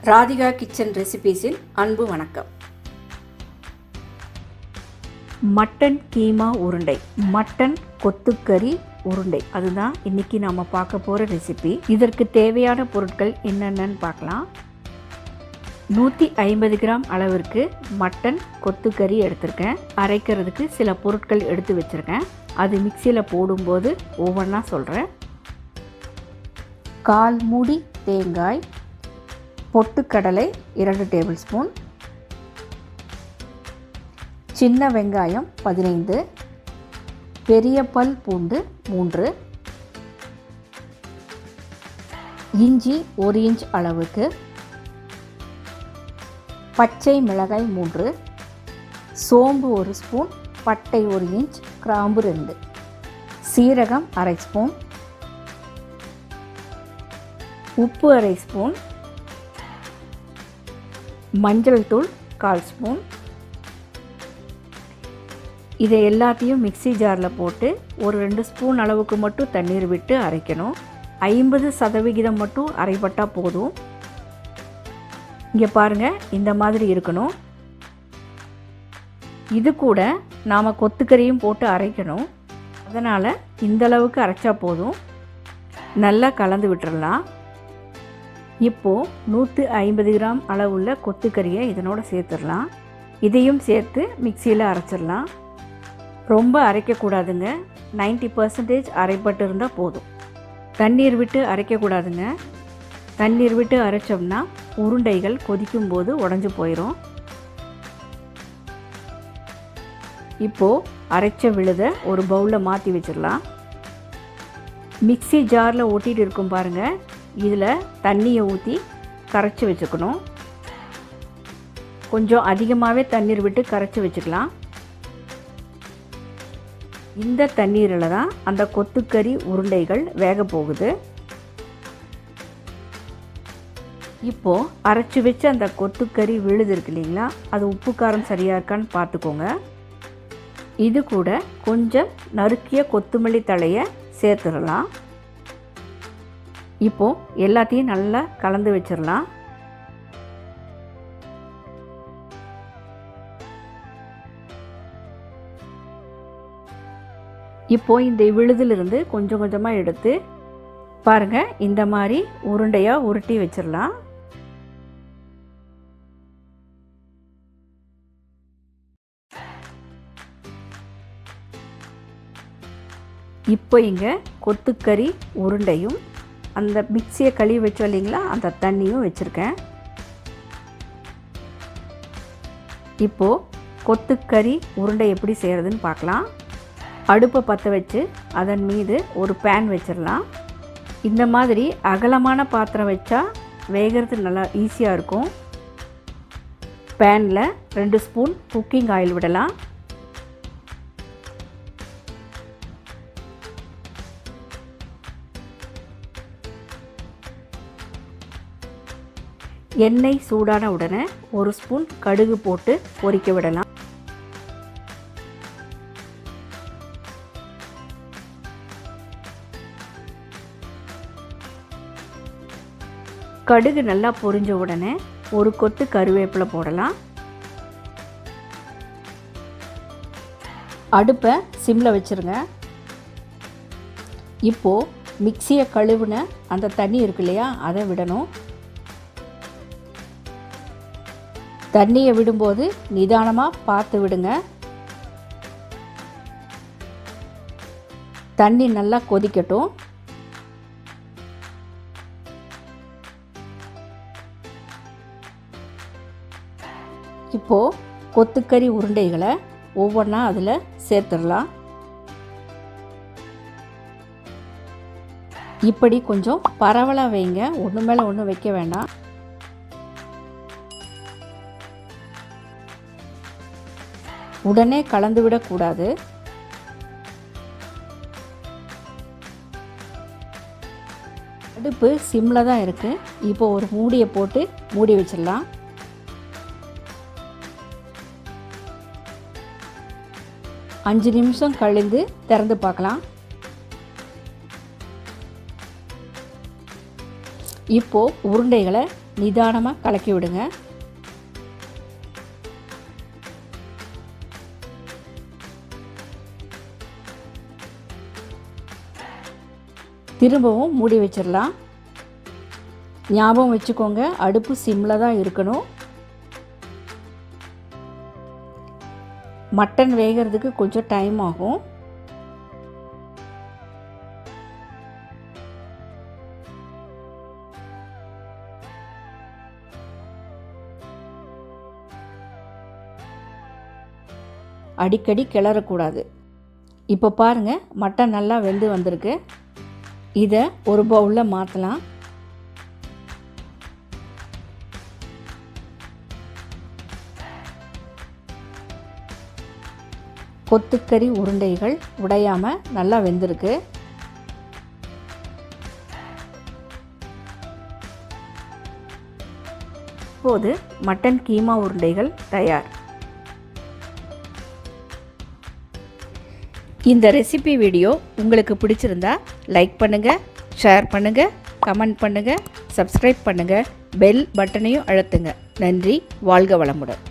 Radhika kitchen ரெசிபீஸில் அன்பு வணக்கம் mutton keema உருண்டை மட்டன் கொத்துக்கறி உருண்டை அதுதான் இன்னைக்கு நாம பார்க்க போகிற ரெசிபி இதற்கு தேவையான பொருட்கள் என்னென்னன்னு பார்க்கலாம் நூற்றி ஐம்பது கிராம் அளவிற்கு மட்டன் கொத்துக்கறி எடுத்திருக்கேன் அரைக்கிறதுக்கு சில பொருட்கள் எடுத்து வச்சுருக்கேன் அது மிக்சியில் போடும்போது ஒவ்வொன்றா சொல்கிறேன் கால் மூடி தேங்காய் பொட்டுக்கடலை இரண்டு டேபிள் ஸ்பூன் சின்ன வெங்காயம் பதினைந்து பெரிய பல் பூண்டு மூன்று இஞ்சி ஒரு இன்ச் அளவுக்கு பச்சை மிளகாய் மூன்று சோம்பு ஒரு ஸ்பூன் பட்டை ஒரு இன்ச் கிராம்பு ரெண்டு சீரகம் அரை ஸ்பூன் உப்பு அரை ஸ்பூன் மஞ்சள் தூள் கால் ஸ்பூன் இதை எல்லாத்தையும் மிக்ஸி ஜாரில் போட்டு ஒரு ரெண்டு ஸ்பூன் அளவுக்கு மட்டும் தண்ணீர் விட்டு அரைக்கணும் ஐம்பது சதவிகிதம் மட்டும் அரைப்பட்டால் போதும் இங்கே பாருங்கள் இந்த மாதிரி இருக்கணும் இது கூட நாம் கொத்துக்கறியும் போட்டு அரைக்கணும் அதனால் இந்த அளவுக்கு அரைச்சா போதும் நல்லா கலந்து விட்டுறலாம் இப்போது நூற்றி ஐம்பது கிராம் அளவுள்ள கொத்துக்கறியை இதனோட சேர்த்துடலாம் இதையும் சேர்த்து மிக்சியில் அரைச்சிடலாம் ரொம்ப அரைக்கக்கூடாதுங்க 90% பர்சன்டேஜ் அரைப்பட்டு இருந்தால் போதும் தண்ணீர் விட்டு அரைக்கக்கூடாதுங்க தண்ணீர் விட்டு அரைச்சோம்னா உருண்டைகள் கொதிக்கும் போது உடஞ்சி போயிடும் இப்போது அரைச்ச விழுத ஒரு பவுலில் மாற்றி வச்சிடலாம் மிக்ஸி ஜாரில் ஒட்டிகிட்டு இருக்கும் பாருங்கள் இதில் தண்ணியை ஊற்றி கரைச்சி வச்சுக்கணும் கொஞ்சம் அதிகமாகவே தண்ணீர் விட்டு கரைச்சி வச்சுக்கலாம் இந்த தண்ணீரில் தான் அந்த கொத்துக்கறி உருண்டைகள் வேக போகுது இப்போது அரைச்சி வச்ச அந்த கொத்துக்கறி விழுது இருக்கு இல்லைங்களா அது உப்பு காரம் சரியாக இருக்கான்னு பார்த்துக்கோங்க இது கூட கொஞ்சம் நறுக்கிய கொத்தமல்லி தழையை சேர்த்துடலாம் இப்போது எல்லாத்தையும் நல்லா கலந்து வச்சிடலாம் இப்போது இந்த விழுதிலிருந்து கொஞ்சம் கொஞ்சமாக எடுத்து பாருங்கள் இந்த மாதிரி உருண்டையாக உருட்டி வச்சிடலாம் இப்போ இங்கே கொத்துக்கறி உருண்டையும் அந்த மிக்சியை கழுவி வச்சோம் இல்லைங்களா அந்த தண்ணியும் வச்சுருக்கேன் இப்போது கொத்துக்கறி உருண்டை எப்படி செய்கிறதுன்னு பார்க்கலாம் அடுப்பை பற்ற வச்சு அதன் மீது ஒரு பேன் வச்சிடலாம் இந்த மாதிரி அகலமான பாத்திரம் வச்சா வேகிறது நல்லா ஈஸியாக இருக்கும் பேனில் ரெண்டு ஸ்பூன் குக்கிங் ஆயில் விடலாம் எண்ணெய் சூடான உடனே ஒரு ஸ்பூன் கடுகு போட்டு பொரிக்க விடலாம் கடுகு நல்லா பொரிஞ்ச உடனே ஒரு கொத்து கருவேப்பிலை போடலாம் அடுப்பை சிம்மில் வச்சுருங்க இப்போது மிக்சியை கழுவுன அந்த தண்ணி இருக்கு இல்லையா அதை விடணும் தண்ணியை விடும்போது நிதானமாக பார்த்து விடுங்க தண்ணி நல்லா கொதிக்கட்டும் இப்போது கொத்துக்கறி உருண்டைகளை ஒவ்வொன்றா அதில் சேர்த்துடலாம் இப்படி கொஞ்சம் பரவலாக வைங்க ஒன்று மேலே ஒன்று வைக்க வேண்டாம் உடனே கலந்து விடக்கூடாது அடுப்பு சிம்மில் தான் இருக்குது இப்போ ஒரு மூடியை போட்டு மூடி வச்சிடலாம் அஞ்சு நிமிஷம் கழிந்து திறந்து பார்க்கலாம் இப்போது உருண்டைகளை நிதானமாக கலக்கி விடுங்க திரும்பவும் மூடி வச்சிடலாம் ஞாபகம் வச்சுக்கோங்க அடுப்பு சிம்மில் தான் இருக்கணும் மட்டன் வேகிறதுக்கு கொஞ்சம் டைம் ஆகும் அடிக்கடி கிளறக்கூடாது இப்போ பாருங்கள் மட்டன் நல்லா வெந்து வந்திருக்கு இதை ஒரு பவுலில் மாற்றலாம் கொத்துக்கறி உருண்டைகள் உடையாமல் நல்லா வெந்திருக்கு இப்போது மட்டன் கீமா உருண்டைகள் தயார் இந்த ரெசிபி வீடியோ உங்களுக்கு பிடிச்சிருந்தா லைக் பண்ணுங்கள் ஷேர் பண்ணுங்கள் கமெண்ட் பண்ணுங்கள் சப்ஸ்கிரைப் பண்ணுங்கள் பெல் பட்டனையும் அழுத்துங்க நன்றி வாழ்க வளமுடன்